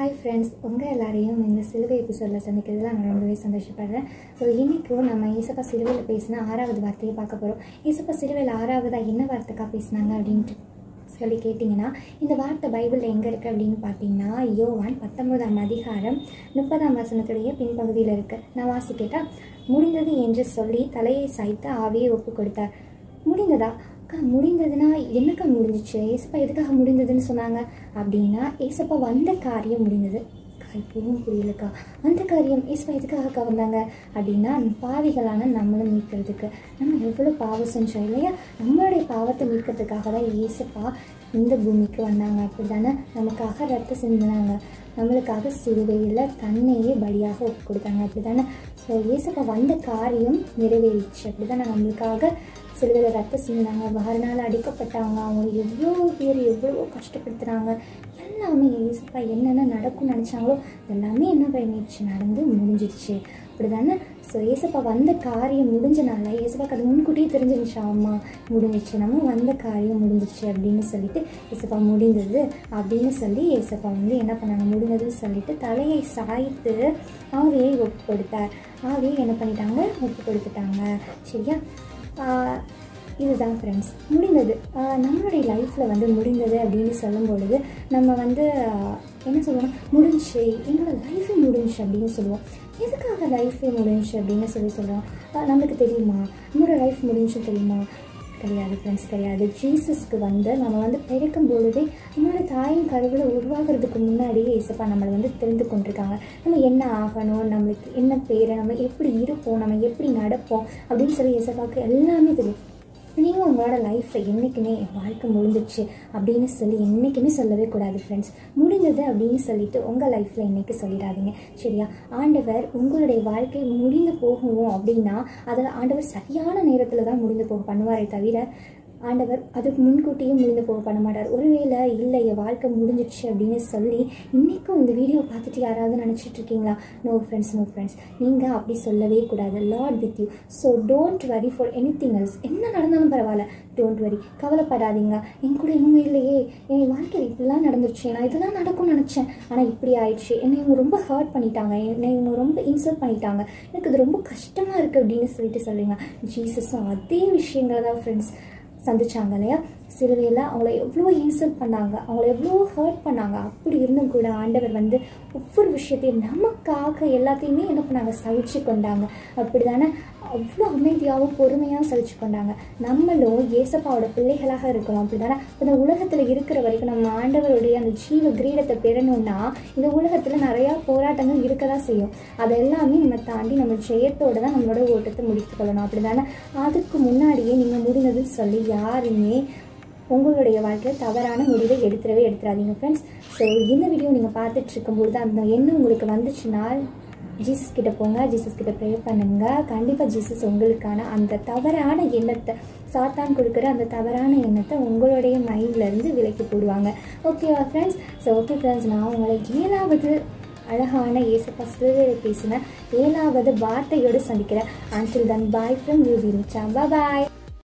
hi friends உங்கள் எல்லாரையும் இந்த சிலுவை எபிசோடில் சந்திக்கிறதுல நான் ரொம்பவே சந்தோஷப்படுறேன் ஸோ இன்றைக்கும் நம்ம ஈசப்பா சிலுவையில் பேசின ஆறாவது வார்த்தையை பார்க்க போகிறோம் ஈசப்பா சிலுவையில் ஆறாவதாக என்ன வார்த்தைக்கா பேசினாங்க அப்படின்ட்டு சொல்லி கேட்டிங்கன்னா இந்த வார்த்தை பைபிளில் எங்கே இருக்குது அப்படின்னு பார்த்தீங்கன்னா யோவான் பத்தொன்பதாம் அதிகாரம் முப்பதாம் வசனத்துடைய பின்பகுதியில் இருக்குது நான் வாசிக்கிட்டா முடிந்தது என்று சொல்லி தலையை சாய்த்து ஆவியை ஒப்பு கொடுத்தார் முடிந்ததா அக்கா முடிந்ததுன்னா என்னக்கா முடிஞ்சிச்சு ஏசப்பா எதுக்காக முடிந்ததுன்னு சொன்னாங்க அப்படின்னா ஏசப்பா வந்த காரியம் முடிந்தது அக்கா, இப்பவும் புரியலக்கா வந்த காரியம் ஏசப்பா எதுக்காகக்கா வந்தாங்க அப்படின்னா பாவிகளான நம்மளை மீட்கிறதுக்கு நம்ம எவ்வளோ பாவம் செஞ்சோம் இல்லையா நம்மளுடைய பாவத்தை மீட்கிறதுக்காக தான் ஏசப்பா இந்த பூமிக்கு வந்தாங்க அப்படி தானே நமக்காக ரத்த சிந்தினாங்க நம்மளுக்காக சிலுவையில் தன்னையே பலியாக ஒப்பு கொடுத்தாங்க அப்படி தானே ஸோ ஏசப்பா வந்த காரியம் நிறைவேறிச்சு அப்படி தானே நம்மளுக்காக சிலுவையில் ரத்த சிந்தினாங்க வாரனால் அடிக்கப்பட்டாங்க அவங்க எவ்வளோ பேர் எவ்வளோ கஷ்டப்படுத்துகிறாங்க எல்லாமே ஏசப்பா என்னென்ன நடக்கும்னு நினச்சாங்களோ எல்லாமே என்ன பண்ணிடுச்சு நடந்து முடிஞ்சிடுச்சு அப்படி தானே ஸோ ஏசப்பா வந்த காரியம் முடிஞ்சனால ஏசப்பாக்கு அது முன்கூட்டியே தெரிஞ்சிருச்சு அம்மா முடிஞ்சிச்சு நம்ம வந்த காரியம் முடிஞ்சிச்சு அப்படின்னு சொல்லிட்டு ஏசப்பா முடிந்தது அப்படின்னு சொல்லி ஏசப்பா வந்து என்ன பண்ணாங்க முடிந்ததுன்னு சொல்லிட்டு தலையை சாய்த்து ஆவியை ஒப்பு கொடுத்தார் ஆவியை என்ன பண்ணிட்டாங்க ஒப்பு கொடுத்துட்டாங்க சரியா ஆஹ் இதுதான் ஃப்ரெண்ட்ஸ் முடிந்தது ஆஹ் நம்மளுடைய லைஃப்பில் வந்து முடிந்தது அப்படின்னு சொல்லும் பொழுது நம்ம வந்து ஆஹ் என்ன சொல்லுவோம் முடிஞ்சு எங்களோட லைஃபே முடிஞ்சு அப்படின்னு சொல்லுவோம் எதுக்காக லைஃபே முடிஞ்சு அப்படின்னு சொல்லி சொல்லுவோம் ஆஹ் நம்மளுக்கு தெரியுமா நம்மளோட லைஃப் முடிஞ்சு தெரியுமா கிடையாது ஃப்ரெண்ட்ஸ் கிடையாது ஜீசஸ்க்கு வந்து நம்ம வந்து பிறக்கும் பொழுதே நம்மளோட தாயின் கருவில் உருவாகிறதுக்கு முன்னாடியே இசப்பா நம்மளை வந்து தெரிந்து கொண்டிருக்காங்க நம்ம என்ன ஆகணும் நம்மளுக்கு என்ன பேர் நம்ம எப்படி இருப்போம் நம்ம எப்படி நடப்போம் அப்படின்னு சொல்லி இசப்பாவுக்கு எல்லாமே தெரியும் நீங்கள் உங்களோட லைஃப்பில் என்றைக்குமே என் வாழ்க்கை முடிஞ்சிச்சு அப்படின்னு சொல்லி என்றைக்குமே சொல்லவே கூடாது ஃப்ரெண்ட்ஸ் முடிஞ்சது அப்படின்னு சொல்லிட்டு உங்கள் லைஃப்பில் என்றைக்கு சொல்லிடாதீங்க சரியா ஆண்டவர் உங்களுடைய வாழ்க்கை முடிந்து போகும் அப்படின்னா அதை ஆண்டவர் சரியான நேரத்தில் தான் முடிந்து போக பண்ணுவாரே தவிர ஆண்டவர் அதுக்கு முன்கூட்டியே முடிந்து போக பண்ண மாட்டார் ஒருவேளை இல்லை என் வாழ்க்கை முடிஞ்சிடுச்சு அப்படின்னு சொல்லி இன்றைக்கும் இந்த வீடியோ பார்த்துட்டு யாராவது நினச்சிட்டு இருக்கீங்களா நோ ஃப்ரெண்ட்ஸ் நோ ஃப்ரெண்ட்ஸ் நீங்கள் அப்படி சொல்லவே கூடாது Lord with you so don't worry for anything else என்ன நடந்தாலும் பரவாயில்ல டோன்ட் வரி கவலைப்படாதீங்க என் கூட இவங்க இல்லையே என் வாழ்க்கையில் இப்படிலாம் நடந்துருச்சு நான் இதெல்லாம் நடக்கும்னு நினச்சேன் ஆனால் இப்படி ஆயிடுச்சு என்னை இவங்க ரொம்ப ஹர்ட் பண்ணிட்டாங்க என்னை இவங்க ரொம்ப இன்சல்ட் பண்ணிட்டாங்க எனக்கு இது ரொம்ப கஷ்டமாக இருக்குது அப்படின்னு சொல்லிட்டு சொல்லுங்க ஜீசஸும் அதே விஷயங்களை தான் ஃப்ரெண்ட்ஸ் சந்திச்சாங்க இல்லையா சிலுவையில் அவங்கள எவ்வளோ இன்சல்ட் பண்ணாங்க அவங்கள எவ்வளோ ஹர்ட் பண்ணாங்க அப்படி இருந்தும் கூட ஆண்டவர் வந்து ஒவ்வொரு விஷயத்தையும் நமக்காக எல்லாத்தையுமே என்ன பண்ணாங்க சகிச்சு கொண்டாங்க அப்படி தானே அவ்வளோ அமைதியாகவும் பொறுமையாகவும் சகிச்சு கொண்டாங்க நம்மளும் ஏசப்பாவோட பிள்ளைகளாக இருக்கணும் அப்படி தானே இந்த உலகத்தில் இருக்கிற வரைக்கும் நம்ம ஆண்டவருடைய அந்த ஜீவ கிரீடத்தை பெறணும்னா இந்த உலகத்தில் நிறையா போராட்டங்கள் இருக்க தான் செய்யும் அதை எல்லாமே நம்ம தாண்டி நம்ம ஜெயத்தோடு தான் நம்மளோட ஓட்டத்தை முடித்து கொள்ளணும் அப்படி தானே அதுக்கு முன்னாடியே நீங்கள் முடிந்ததுன்னு சொல்லி யாருமே உங்களுடைய வாழ்க்கையில் தவறான முடிவை எடுத்துடவே எடுத்துடாதீங்க ஃப்ரெண்ட்ஸ் ஸோ இந்த வீடியோ நீங்கள் பார்த்துட்டு இருக்கும்பொழுது அந்த எண்ணம் உங்களுக்கு வந்துச்சுன்னா ஜீசஸ் கிட்ட போங்க ஜீசஸ் கிட்ட ப்ரே பண்ணுங்க கண்டிப்பாக ஜீசஸ் உங்களுக்கான அந்த தவறான எண்ணத்தை சாத்தான் கொடுக்குற அந்த தவறான எண்ணத்தை உங்களுடைய மைண்ட்ல இருந்து விலக்கி போடுவாங்க ஓகேவா ஃப்ரெண்ட்ஸ் ஸோ ஓகே ஃப்ரெண்ட்ஸ் நான் உங்களை ஏழாவது அழகான ஏசப்பா சிலுவையில் பேசின ஏழாவது வார்த்தையோடு சந்திக்கிறேன் until then bye from you bye